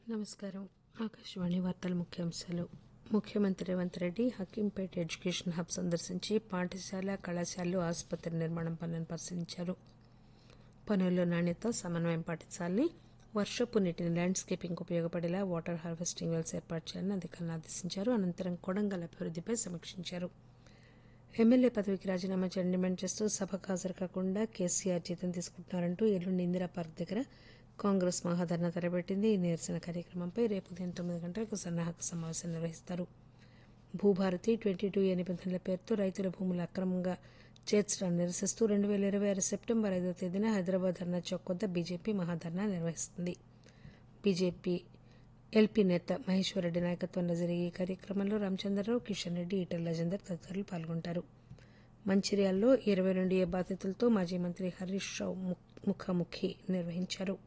నమస్కారం ఆకాశవాణి వార్తల ముఖ్యాంశాలు ముఖ్యమంత్రి రేవంత్ రెడ్డి హకీంపేట్ ఎడ్యుకేషన్ హబ్ సందర్శించి పాఠశాల కళాశాలలు ఆసుపత్రి నిర్మాణం పనులను పరిశీలించారు పనుల్లో నాణ్యత సమన్వయం పాటించాలని వర్షపు నీటిని ల్యాండ్స్కేపింగ్ ఉపయోగపడేలా వాటర్ హార్వెస్టింగ్ వెల్స్ ఏర్పాటు చేయాలని అధికారులను ఆదేశించారు అనంతరం కొడంగల్ అభివృద్దిపై సమీక్షించారు ఎమ్మెల్యే పదవికి రాజీనామా చేయడం డిమాండ్ చేస్తూ సభకు హాజరు కాకుండా కేసీఆర్ జీతం తీసుకుంటున్నారంటూ ఎల్లుండి ఇందిరా పార్క్ దగ్గర కాంగ్రెస్ మహాధర్నా తలపెట్టింది ఈ నిరసన కార్యక్రమంపై రేపు ఉదయం తొమ్మిది గంటలకు సన్నాహక సమావేశం నిర్వహిస్తారు భూభారతి ట్వంటీ టూ ఏ నిబంధనల పేరుతో రైతుల భూములు అక్రమంగా చేర్చడాన్ని నిరసిస్తూ రెండు వేల ఇరవై ఆరు సెప్టెంబర్ ఐదో తేదీన హైదరాబాద్ ధర్నా చౌక్ వద్ద బీజేపీ మహాధర్నా నిర్వహిస్తుంది బీజేపీ ఎల్పీ నేత మహేశ్వరరెడ్డి నాయకత్వంలో జరిగే ఈ కార్యక్రమంలో రామచంద్రరావు కిషన్ రెడ్డి ఈటల రాజేందర్ తదితరులు పాల్గొంటారు మంచిర్యాలలో ఇరవై రెండు ఏ బాధితులతో మాజీ మంత్రి హరీష్ రావు ముఖ్- ముఖాముఖి నిర్వహించారు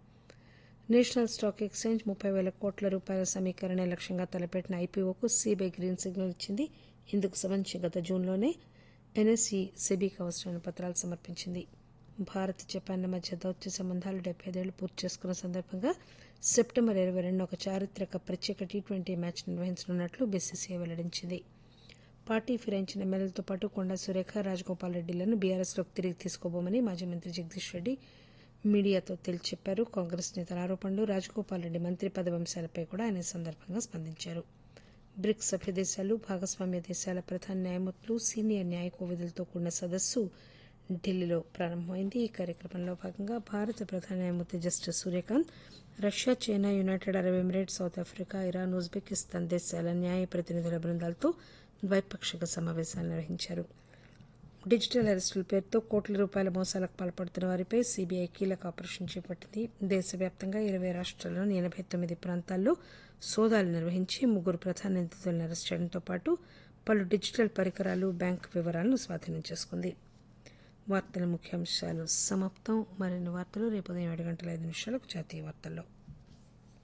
నేషనల్ స్టాక్ ఎక్స్చేంజ్ ముప్పై వేల కోట్ల రూపాయల సమీకరణ లక్ష్యంగా తలపెట్టిన ఐపీఓకు సీబీఐ గ్రీన్ సిగ్నల్ ఇచ్చింది ఇందుకు సంబంధించి గత జూన్లోనే ఎన్ఎస్ఈ సెబీకి అవసరమైన పత్రాలు సమర్పించింది భారత్ జపాన్ల మధ్య దౌత్య సంబంధాలు డెబ్బై ఐదేళ్లు పూర్తి చేసుకున్న సందర్భంగా సెప్టెంబర్ ఇరవై రెండు ఒక చారిత్రక ప్రత్యేక టీ ట్వంటీ మ్యాచ్ నిర్వహించనున్నట్లు బీసీసీఐ వెల్లడించింది పార్టీ ఫిరాయించిన ఎమ్మెల్యేలతో పాటు కొండా సురేఖ రాజగోపాల్ రెడ్డిలను బీఆర్ఎస్లోకి తిరిగి తీసుకోబోమని మాజీ మంత్రి జగదీష్ రెడ్డి మీడియాతో తేల్చి చెప్పారు కాంగ్రెస్ నేతల ఆరోపణలు రాజగోపాల్ రెడ్డి మంత్రి పదవి అంశాలపై కూడా ఆయన ఈ సందర్భంగా స్పందించారు బ్రిక్స్ సభ్య దేశాలు భాగస్వామ్య దేశాల ప్రధాన న్యాయమూర్తులు సీనియర్ న్యాయ కోవిదులతో కూడిన సదస్సు ఢిల్లీలో ప్రారంభమైంది ఈ కార్యక్రమంలో భాగంగా భారత ప్రధాన న్యాయమూర్తి justice Suryakant Russia China United Arab Emirates South Africa Iran Uzbekistan దేశాల న్యాయ ప్రతినిధుల బృందాలతో ద్వైపాక్షిక సమావేశాలు నిర్వహించారు డిజిటల్ అరెస్టుల పేరుతో కోట్ల రూపాయల మోసాలకు పాల్పడుతున్న వారిపై సీబీఐ కీలక ఆపరేషన్ చేపట్టింది దేశవ్యాప్తంగా ఇరవై రాష్ట్రాల్లోని ఎనభై తొమ్మిది ప్రాంతాల్లో సోదాలు నిర్వహించి ముగ్గురు ప్రధాన నిందితులను అరెస్ట్ చేయడంతో పాటు పలు డిజిటల్ పరికరాలు బ్యాంకు వివరాలను స్వాధీనం చేసుకుంది వార్తల ముఖ్యాంశాలు సమాప్తం మరిన్ని వార్తలు రేపు ఉదయం ఏడు గంటల ఐదు నిమిషాలకు జాతీయ వార్తల్లో